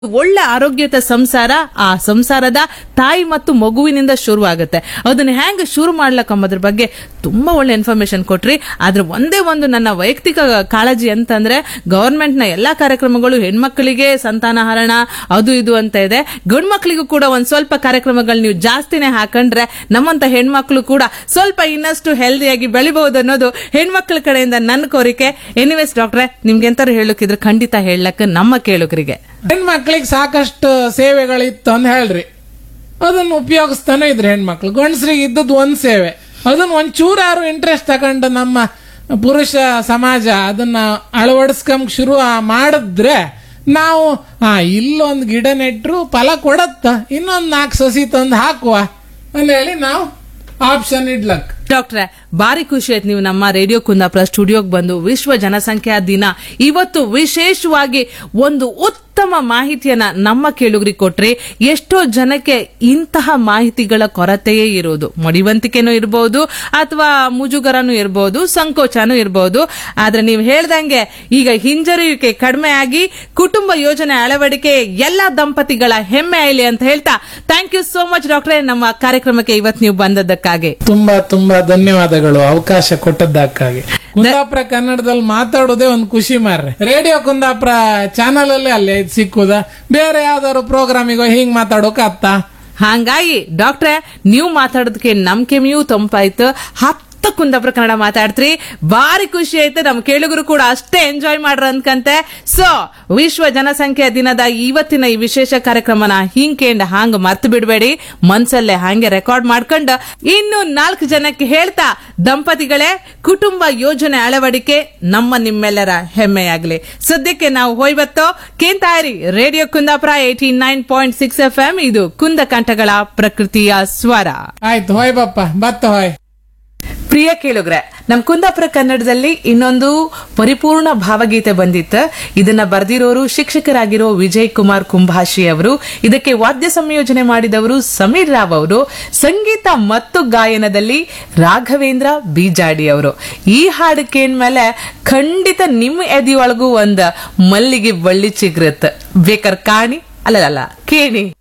ಒಳ್ಳೆ ಆರೋಗ್ಯದ ಸಂಸಾರ ಆ ಸಂಸಾರದ ತಾಯಿ ಮತ್ತು ಮಗುವಿನಿಂದ ಶುರುವಾಗುತ್ತೆ ಅದನ್ನ ಹೆಂಗ್ ಶುರು ಮಾಡ್ಲಕ್ ಅಂಬೋದ್ರ ಬಗ್ಗೆ ತುಂಬಾ ಒಳ್ಳೆ ಇನ್ಫಾರ್ಮೇಶನ್ ಕೊಟ್ರಿ ಆದ್ರೆ ಒಂದೇ ಒಂದು ನನ್ನ ವೈಯಕ್ತಿಕ ಕಾಳಜಿ ಅಂತಂದ್ರೆ ಗವರ್ಮೆಂಟ್ ನ ಎಲ್ಲಾ ಕಾರ್ಯಕ್ರಮಗಳು ಹೆಣ್ಮಕ್ಳಿಗೆ ಸಂತಾನಹರಣ ಅದು ಇದು ಅಂತ ಇದೆ ಗಂಡ್ ಮಕ್ಳಿಗೂ ಕೂಡ ಒಂದ್ ಸ್ವಲ್ಪ ಕಾರ್ಯಕ್ರಮಗಳು ನೀವು ಜಾಸ್ತಿನೇ ಹಾಕೊಂಡ್ರೆ ನಮ್ಮಂತ ಹೆಣ್ಮಕ್ಳು ಕೂಡ ಸ್ವಲ್ಪ ಇನ್ನಷ್ಟು ಹೆಲ್ದಿಯಾಗಿ ಬೆಳಿಬಹುದು ಅನ್ನೋದು ಹೆಣ್ಮಕ್ಳ ಕಡೆಯಿಂದ ನನ್ನ ಕೋರಿಕೆ ಎನಿವೇಸ್ ಡಾಕ್ಟ್ರೆ ನಿಮ್ಗೆ ಎಂತಾರು ಹೇಳಕ್ಕಿದ್ರೆ ಖಂಡಿತ ಹೇಳಕ್ ನಮ್ಮ ಕೇಳುಗರಿಗೆ ಹೆಣ್ಮಕ್ಳಿಗೆ ಸಾಕಷ್ಟು ಸೇವೆಗಳಿತ್ತು ಅಂತ ಹೇಳ್ರಿ ಅದನ್ನ ಉಪಯೋಗಿಸ್ತಾನೆ ಇದ್ರು ಹೆಣ್ಮಕ್ಳು ಗಂಡಸ್ರಿಗೆ ಇದ್ದದ್ದು ಒಂದ್ ಸೇವೆ ಅದನ್ನ ಒಂಚೂರಾರು ಇಂಟ್ರೆಸ್ಟ್ ತಗೊಂಡು ನಮ್ಮ ಪುರುಷ ಸಮಾಜ ಅದನ್ನ ಅಳವಡಿಸ್ಕೊಂಡ್ ಶುರು ಮಾಡಿದ್ರೆ ನಾವು ಆ ಇಲ್ಲೊಂದು ಗಿಡ ನೆಟ್ರು ಫಲ ಕೊಡತ್ತ ಇನ್ನೊಂದ್ ನಾಲ್ಕು ಸಸಿ ತಂದು ಹಾಕುವ ಅಂತ ಹೇಳಿ ನಾವು ಆಪ್ಷನ್ ಇಡ್ಲಕ್ ಡಾಕ್ಟ್ರೆ ಬಾರಿ ಖುಷಿ ಆಯ್ತು ನೀವು ನಮ್ಮ ರೇಡಿಯೋ ಕುಂದಾಪುರ ಸ್ಟುಡಿಯೋಗೆ ಬಂದು ವಿಶ್ವ ಜನಸಂಖ್ಯಾ ದಿನ ಇವತ್ತು ವಿಶೇಷವಾಗಿ ಒಂದು ಉತ್ತಮ ಮಾಹಿತಿಯನ್ನ ನಮ್ಮ ಕೇಳುಗರಿಗೆ ಕೊಟ್ರಿ ಎಷ್ಟೋ ಜನಕ್ಕೆ ಇಂತಹ ಮಾಹಿತಿಗಳ ಕೊರತೆಯೇ ಇರೋದು ಮಡಿವಂತಿಕೆನೂ ಇರಬಹುದು ಅಥವಾ ಮುಜುಗರನೂ ಇರಬಹುದು ಸಂಕೋಚನೂ ಇರಬಹುದು ಆದ್ರೆ ನೀವು ಹೇಳ್ದಂಗೆ ಈಗ ಹಿಂಜರಿಯುವಿಕೆ ಕಡಿಮೆ ಆಗಿ ಕುಟುಂಬ ಯೋಜನೆ ಅಳವಡಿಕೆ ಎಲ್ಲಾ ದಂಪತಿಗಳ ಹೆಮ್ಮೆ ಆಯ್ಲಿ ಅಂತ ಹೇಳ್ತಾ ಥ್ಯಾಂಕ್ ಯು ಸೋ ಮಚ್ ಡಾಕ್ಟ್ರೆ ನಮ್ಮ ಕಾರ್ಯಕ್ರಮಕ್ಕೆ ಇವತ್ತು ನೀವು ಬಂದದ್ದಕ್ಕಾಗಿ ತುಂಬಾ ತುಂಬಾ ಧನ್ಯವಾದಗಳು ಅವಕಾಶ ಕೊಟ್ಟದ್ದಕ್ಕಾಗಿ ಕುಂದಾಪುರ ಕನ್ನಡದಲ್ಲಿ ಮಾತಾಡೋದೇ ಒಂದು ಖುಷಿ ಮಾರ್ರೆ ರೇಡಿಯೋ ಕುಂದಾಪುರ ಚಾನಲ್ ಅಲ್ಲೇ ಅಲ್ಲೇ ಇದು ಸಿಕ್ಕುದ ಬೇರೆ ಯಾವ್ದಾದ್ರು ಪ್ರೋಗ್ರಾಮಿಗೋ ಹಿಂಗ್ ಮಾತಾಡೋಕ ಅತ್ತ ಹಾಂಗಾಗಿ ಡಾಕ್ಟ್ರೆ ನೀವು ಮಾತಾಡೋದಕ್ಕೆ ನಮ್ ಕೆಮಿಯೂ ತಂಪಾಯ್ತು ಹತ್ತು ಕುಂದಾಪುರ ಕನ್ನಡ ಮಾತಾಡ್ತ್ರಿ ಬಾರಿ ಖುಷಿ ಆಯ್ತು ನಮ್ ಕೇಳುಗರು ಕೂಡ ಅಷ್ಟೇ ಎಂಜಾಯ್ ಮಾಡ್ರ ಅನ್ಕಂತೆ ಸೊ ವಿಶ್ವ ಜನಸಂಖ್ಯಾ ದಿನದ ಇವತ್ತಿನ ಈ ವಿಶೇಷ ಕಾರ್ಯಕ್ರಮನ ಹಿಂಕೇಂಡ್ ಹಾಂಗ್ ಮರ್ತು ಬಿಡಬೇಡಿ ಮನ್ಸಲ್ಲೇ ಹಾಂಗೆ ರೆಕಾರ್ಡ್ ಮಾಡ್ಕೊಂಡು ಇನ್ನು ನಾಲ್ಕು ಜನಕ್ಕೆ ಹೇಳ್ತಾ ದಂಪತಿಗಳೇ ಕುಟುಂಬ ಯೋಜನೆ ಅಳವಡಿಕೆ ನಮ್ಮ ನಿಮ್ಮೆಲ್ಲರ ಹೆಮ್ಮೆಯಾಗ್ಲಿ ಸದ್ಯಕ್ಕೆ ನಾವು ಹೋಯ್ಬತ್ತೋ ಕೇಂತಾರಿ radio Kundapura eighty nine point six F M ಇದು ಕುಂದ ಕಂಠಗಳ ಪ್ರಕೃತಿಯ ಸ್ವರ ಆಯ್ತು ಹೋಯ್ ಬಪ್ಪ ಬತ್ತ ಹೋಯ್ ಪ್ರಿಯ ಕೇಳುಗ್ರೆ ನಮ್ ಕುಂದಾಪುರ ಕನ್ನಡದಲ್ಲಿ ಇನ್ನೊಂದು ಪರಿಪೂರ್ಣ ಭಾವಗೀತೆ ಬಂದಿತ್ತು ಇದನ್ನ ಬರೆದಿರೋರು ಶಿಕ್ಷಕರಾಗಿರೋ ವಿಜಯ್ ಕುಮಾರ್ ಕುಂಭಾಷಿ ಅವರು ಇದಕ್ಕೆ ವಾದ್ಯ ಸಂಯೋಜನೆ ಮಾಡಿದವರು ಸಮೀರ್ ರಾವ್ ಅವರು ಸಂಗೀತ ಮತ್ತು ಗಾಯನದಲ್ಲಿ ರಾಘವೇಂದ್ರ ಬೀಜಾಡಿ ಅವರು ಈ ಹಾಡು ಕೇಳ್ಮೇಲೆ ಖಂಡಿತ ನಿಮ್ಮ ಎದೆಯೊಳಗೂ ಒಂದ್ ಮಲ್ಲಿಗೆ ಬಳ್ಳಿ ಚಿಗ್ರತ್ ಬೇಕರ್ ಕಾಣಿ ಅಲ್ಲಲ್ಲ ಕೇಣಿ